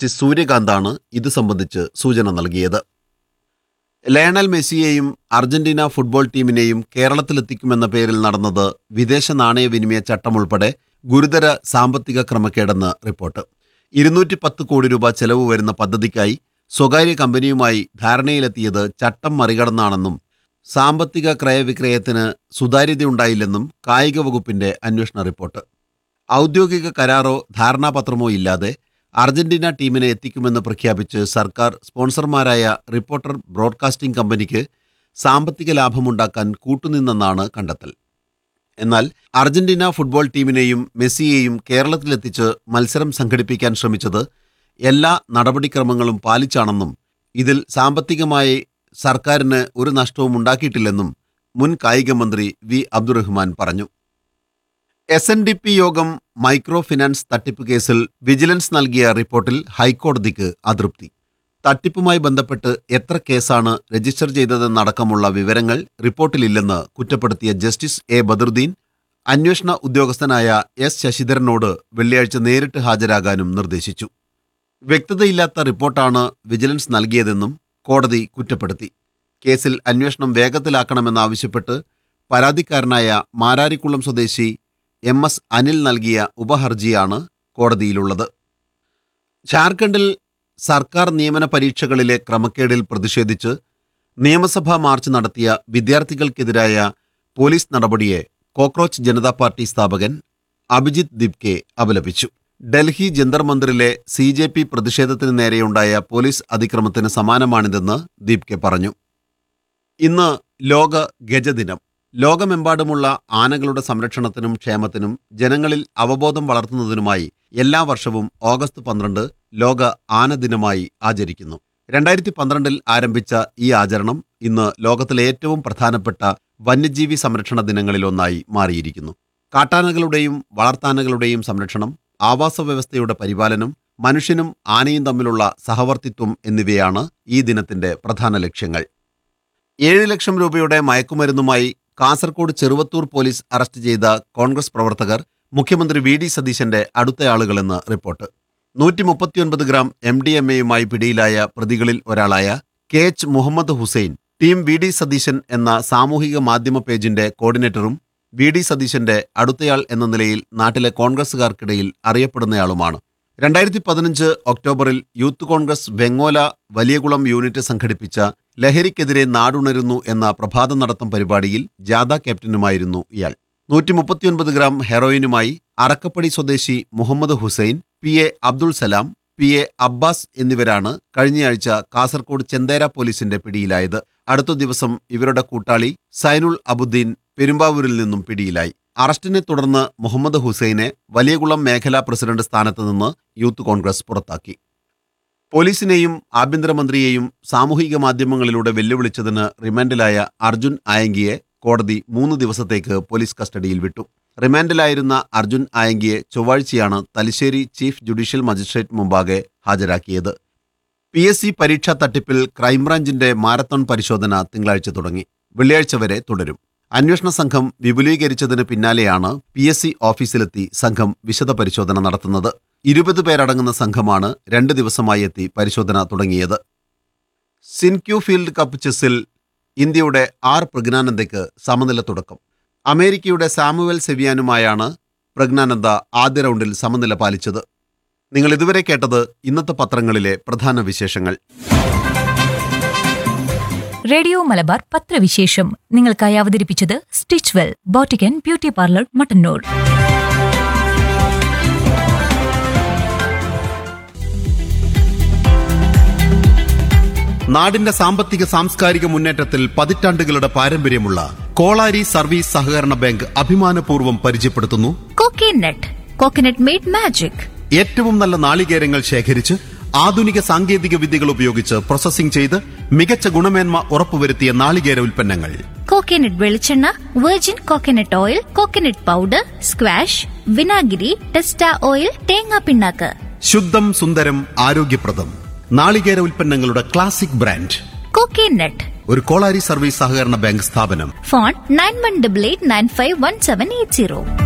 justice സൂര്യകാന്താണ് ഇത് സംബന്ധിച്ച് സൂചന നൽകിയത് ലയണൽ മെസ്സിയെയും അർജന്റീന ഫുട്ബോൾ ടീമിനെയും കേരളത്തിലെത്തിക്കുമെന്ന പേരിൽ നടന്നത് വിദേശ നാണയവിനിമയ ചട്ടമുൾപ്പെടെ ഗുരുതര സാമ്പത്തിക ക്രമക്കേടെന്ന് റിപ്പോർട്ട് ഇരുന്നൂറ്റി പത്ത് കോടി രൂപ ചെലവ് വരുന്ന പദ്ധതിക്കായി സ്വകാര്യ കമ്പനിയുമായി ധാരണയിലെത്തിയത് ചട്ടം മറികടന്നാണെന്നും സാമ്പത്തിക ക്രയവിക്രയത്തിന് സുതാര്യതയുണ്ടായില്ലെന്നും കായിക വകുപ്പിന്റെ അന്വേഷണ റിപ്പോർട്ട് ഔദ്യോഗിക കരാറോ ധാരണാപത്രമോ ഇല്ലാതെ അർജന്റീന ടീമിനെ എത്തിക്കുമെന്ന് പ്രഖ്യാപിച്ച് സർക്കാർ സ്പോൺസർമാരായ റിപ്പോർട്ടർ ബ്രോഡ്കാസ്റ്റിംഗ് കമ്പനിക്ക് സാമ്പത്തിക ലാഭമുണ്ടാക്കാൻ കൂട്ടുനിന്നെന്നാണ് കണ്ടെത്തൽ എന്നാൽ അർജന്റീന ഫുട്ബോൾ ടീമിനെയും മെസ്സിയെയും കേരളത്തിലെത്തിച്ച് മത്സരം സംഘടിപ്പിക്കാൻ ശ്രമിച്ചത് എല്ലാ നടപടിക്രമങ്ങളും പാലിച്ചാണെന്നും ഇതിൽ സാമ്പത്തികമായി സർക്കാരിന് ഒരു നഷ്ടവും ഉണ്ടാക്കിയിട്ടില്ലെന്നും മുൻ കായിക മന്ത്രി വി അബ്ദുറഹ്മാൻ പറഞ്ഞു എസ് എൻ ഡി പി യോഗം മൈക്രോ ഫിനാൻസ് തട്ടിപ്പ് കേസിൽ വിജിലൻസ് നൽകിയ റിപ്പോർട്ടിൽ ഹൈക്കോടതിക്ക് അതൃപ്തി തട്ടിപ്പുമായി ബന്ധപ്പെട്ട് എത്ര കേസാണ് രജിസ്റ്റർ ചെയ്തതെന്നടക്കമുള്ള വിവരങ്ങൾ റിപ്പോർട്ടിലില്ലെന്ന് കുറ്റപ്പെടുത്തിയ ജസ്റ്റിസ് എ ബദറുദ്ദീൻ അന്വേഷണ ഉദ്യോഗസ്ഥനായ എസ് ശശിധരനോട് വെള്ളിയാഴ്ച നേരിട്ട് ഹാജരാകാനും നിർദ്ദേശിച്ചു വ്യക്തതയില്ലാത്ത റിപ്പോർട്ടാണ് വിജിലൻസ് നൽകിയതെന്നും കോടതി കുറ്റപ്പെടുത്തി കേസിൽ അന്വേഷണം വേഗത്തിലാക്കണമെന്നാവശ്യപ്പെട്ട് പരാതിക്കാരനായ മാരാരിക്കുളം സ്വദേശി എം എസ് അനിൽ നൽകിയ ഉപഹർജിയാണ് കോടതിയിലുള്ളത് ജാർഖണ്ഡിൽ സർക്കാർ നിയമന പരീക്ഷകളിലെ ക്രമക്കേടിൽ പ്രതിഷേധിച്ച് നിയമസഭാ മാർച്ച് നടത്തിയ വിദ്യാർത്ഥികൾക്കെതിരായ പോലീസ് നടപടിയെ കോക്രോച്ച് ജനതാ പാർട്ടി സ്ഥാപകൻ അഭിജിത്ത് ദിബ്കെ അപലപിച്ചു ഡൽഹി ജന്തർ മന്ദിറിലെ സി ജെ പി പ്രതിഷേധത്തിന് നേരെയുണ്ടായ പോലീസ് അതിക്രമത്തിന് സമാനമാണിതെന്ന് ദീപ്കെ പറഞ്ഞു ഇന്ന് ലോക ഗജദിനം ലോകമെമ്പാടുമുള്ള ആനകളുടെ സംരക്ഷണത്തിനും ക്ഷേമത്തിനും ജനങ്ങളിൽ അവബോധം വളർത്തുന്നതിനുമായി എല്ലാ വർഷവും ഓഗസ്റ്റ് പന്ത്രണ്ട് ലോക ആന ദിനമായി ആചരിക്കുന്നു രണ്ടായിരത്തി പന്ത്രണ്ടിൽ ആരംഭിച്ച ഈ ആചരണം ഇന്ന് ലോകത്തിലെ ഏറ്റവും പ്രധാനപ്പെട്ട വന്യജീവി സംരക്ഷണ ദിനങ്ങളിലൊന്നായി മാറിയിരിക്കുന്നു കാട്ടാനകളുടെയും വളർത്താനകളുടെയും സംരക്ഷണം ആവാസ വ്യവസ്ഥയുടെ പരിപാലനം മനുഷ്യനും ആനയും തമ്മിലുള്ള സഹവർത്തിത്വം എന്നിവയാണ് ഈ ദിനത്തിന്റെ പ്രധാന ലക്ഷ്യങ്ങൾ ഏഴ് ലക്ഷം രൂപയുടെ മയക്കുമരുന്നുമായി കാസർഗോഡ് ചെറുവത്തൂർ പോലീസ് അറസ്റ്റ് ചെയ്ത കോൺഗ്രസ് പ്രവർത്തകർ മുഖ്യമന്ത്രി വി ഡി സതീശന്റെ അടുത്തയാളുകളെന്ന് റിപ്പോർട്ട് നൂറ്റി മുപ്പത്തിയൊൻപത് ഗ്രാം എം ഡി എം എയുമായി പിടിയിലായ പ്രതികളിൽ ഒരാളായ K H Muhammad Hussain team V D Satheesan എന്ന സാമൂഹിക മാധ്യമ പേജിന്റെ കോർഡിനേറ്ററും വി ഡി സതീശന്റെ അടുത്തയാൾ എന്ന നിലയിൽ നാട്ടിലെ കോൺഗ്രസുകാർക്കിടയിൽ അറിയപ്പെടുന്നയാളുമാണ് രണ്ടായിരത്തി പതിനഞ്ച് ഒക്ടോബറിൽ യൂത്ത് കോൺഗ്രസ് വെങ്ങോല വലിയകുളം യൂണിറ്റ് സംഘടിപ്പിച്ച ലഹരിക്കെതിരെ നാടുണരുന്നു എന്ന പ്രഭാത നടത്തം പരിപാടിയിൽ ജാഥ ക്യാപ്റ്റനുമായിരുന്നു ഇയാൾ നൂറ്റി മുപ്പത്തിയൊൻപത് ഗ്രാം ഹെറോയിനുമായി അറക്കപ്പടി സ്വദേശി Muhammad Hussain P A Abdul Salam P A Abbas എന്നിവരാണ് കഴിഞ്ഞയാഴ്ച കാസർഗോഡ് ചെന്തേര പോലീസിന്റെ പിടിയിലായത് അടുത്ത ദിവസം ഇവരുടെ കൂട്ടാളി സൈനുൾ അബുദ്ദീൻ പെരുമ്പാവൂരിൽ നിന്നും പിടിയിലായി അറസ്റ്റിനെ തുടർന്ന് മുഹമ്മദ് ഹുസൈനെ വലിയകുളം മേഖലാ പ്രസിഡന്റ് സ്ഥാനത്ത് നിന്ന് യൂത്ത് കോൺഗ്രസ് പുറത്താക്കി പോലീസിനെയും ആഭ്യന്തരമന്ത്രിയെയും സാമൂഹിക മാധ്യമങ്ങളിലൂടെ വെല്ലുവിളിച്ചതിന് റിമാൻഡിലായ അർജുൻ ആയങ്കിയെ കോടതി മൂന്ന് ദിവസത്തേക്ക് പോലീസ് കസ്റ്റഡിയിൽ വിട്ടു റിമാൻഡിലായിരുന്ന അർജുൻ ആയങ്കിയെ ചൊവ്വാഴ്ചയാണ് തലശ്ശേരി ചീഫ് ജുഡീഷ്യൽ മജിസ്ട്രേറ്റ് മുമ്പാകെ ഹാജരാക്കിയത് പി എസ് സി പരീക്ഷാ തട്ടിപ്പിൽ ക്രൈംബ്രാഞ്ചിന്റെ മാരത്തോൺ പരിശോധന തിങ്കളാഴ്ച തുടങ്ങി വെള്ളിയാഴ്ച വരെ തുടരും അന്വേഷണ സംഘം വിപുലീകരിച്ചതിന് പിന്നാലെയാണ് പി എസ് സി ഓഫീസിലെത്തി സംഘം വിശദ പരിശോധന നടത്തുന്നത് ഇരുപത് പേരടങ്ങുന്ന സംഘമാണ് രണ്ട് ദിവസമായി എത്തി പരിശോധന തുടങ്ങിയത് സിൻക്യൂ ഫീൽഡ് കപ്പ് ചെസ്സിൽ ഇന്ത്യയുടെ ആർ പ്രജ്ഞാനന്ദയ്ക്ക് സമനില തുടക്കം അമേരിക്കയുടെ സാമുവൽ സെവിയാനുമായാണ് പ്രജ്ഞാനന്ദ ആദ്യ റൗണ്ടിൽ സമനില പാലിച്ചത് നിങ്ങൾ ഇതുവരെ കേട്ടത് ഇന്നത്തെ പത്രങ്ങളിലെ പ്രധാന വിശേഷങ്ങൾ റേഡിയോ മലബാർ പത്രവിശേഷം നിങ്ങൾക്കായി അവതരിപ്പിച്ചത് stitch well boutique and beauty parlour Mattannur നാടിന്റെ സാമ്പത്തിക സാംസ്കാരിക മുന്നേറ്റത്തിൽ പതിറ്റാണ്ടുകളുടെ പാരമ്പര്യമുള്ള കോളാരി സർവീസ് സഹകരണ ബാങ്ക് അഭിമാനപൂർവ്വം പരിചയപ്പെടുത്തുന്നു കോക്കേനട്ട് കോക്കനട്ട് മെയ്ഡ് മാജിക് ഏറ്റവും നല്ല നാളികേരങ്ങൾ ശേഖരിച്ച് ആധുനിക സാങ്കേതിക വിദ്യകൾ ഉപയോഗിച്ച് പ്രോസസ്സിംഗ് ചെയ്ത് മികച്ച ഗുണമേന്മ ഉറപ്പുവരുത്തിയ നാളികേര ഉൽപ്പന്നങ്ങൾ കോക്കനട്ട് വെളിച്ചെണ്ണ virgin coconut oil coconut powder squash വിനാഗിരി ടെസ്റ്റ ഓയിൽ തേങ്ങാ പിണ്ണാക്ക് ശുദ്ധം സുന്ദരം ആരോഗ്യപ്രദം നാളികേര ഉൽപ്പന്നങ്ങളുടെ ക്ലാസിക് ബ്രാൻഡ് കോക്കനട്ട് ഒരു കോളാരി സർവീസ് സഹകരണ ബാങ്ക് സ്ഥാപനം phone nine one double eight nine five one seven eight zero